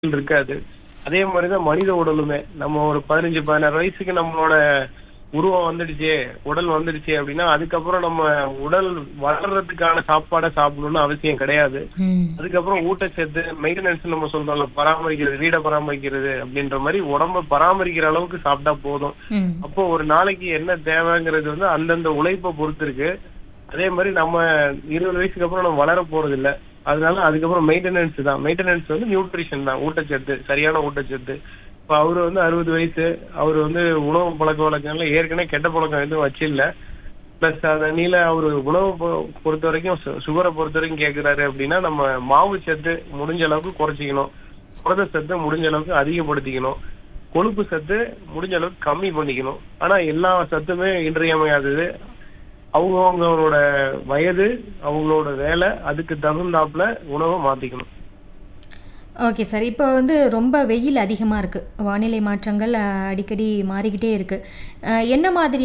இருக்காது அதே மாதிரிதான் மனித உடலுமே நம்ம ஒரு பதினஞ்சு பதினாறு வயசுக்கு நம்மளோட உருவம் வந்துடுச்சு உடல் வந்துடுச்சு அப்படின்னா அதுக்கப்புறம் நம்ம உடல் வளர்றதுக்கான சாப்பாடை சாப்பிடணும்னு அவசியம் கிடையாது ம். அதுக்கப்புறம் ஊட்டச்சத்து மெயின்டெனன்ஸ் நம்ம சொல்றோம்ல பராமரிக்கிறது வீடை பராமரிக்கிறது அப்படின்ற மாதிரி உடம்ப பராமரிக்கிற அளவுக்கு சாப்பிட்டா போதும் ம். அப்போ ஒரு நாளைக்கு என்ன தேவைங்கிறது வந்து அந்தந்த உழைப்பை பொறுத்து இருக்கு அதே மாதிரி நம்ம இருபது வயசுக்கு அப்புறம் நம்ம வளர போறது இல்ல அதனால அதுக்கப்புறம் மெயின்டெனன்ஸ் தான் மெயின்டெனன்ஸ் வந்து நியூட்ரிஷன் தான் ஊட்டச்சத்து சரியான ஊட்டச்சத்து இப்ப அவரு வந்து அறுபது வயசு அவர் வந்து உணவு பழக்க வழக்கங்கள்ல ஏற்கனவே கெட்ட பழக்கம் எதுவும் வச்சில்ல பிளஸ் அதனில அவரு உணவு பொ- பொறுத்த வரைக்கும் சு- சுகரை பொறுத்த வரைக்கும் கேக்குறாரு அப்படின்னா நம்ம மாவு சத்து முடிஞ்ச அளவுக்கு குறைச்சிக்கணும் புரத சத்து முடிஞ்ச அளவுக்கு அதிகப்படுத்திக்கணும் கொழுப்பு சத்து முடிஞ்ச அளவுக்கு கம்மி பண்ணிக்கணும் ஆனா எல்லா சத்துமே இன்றியமையாதது அவங்கவங்களோட வயது அவங்களோட வேலை அதுக்கு தகுந்தாப்புல உணவை மாத்திக்கணும் ஓகே சார் இப்போ வந்து ரொம்ப வெயில் அதிகமாக இருக்குது வானிலை மாற்றங்கள் அஹ், அடிக்கடி மாறிக்கிட்டே இருக்குது என்ன மாதிரி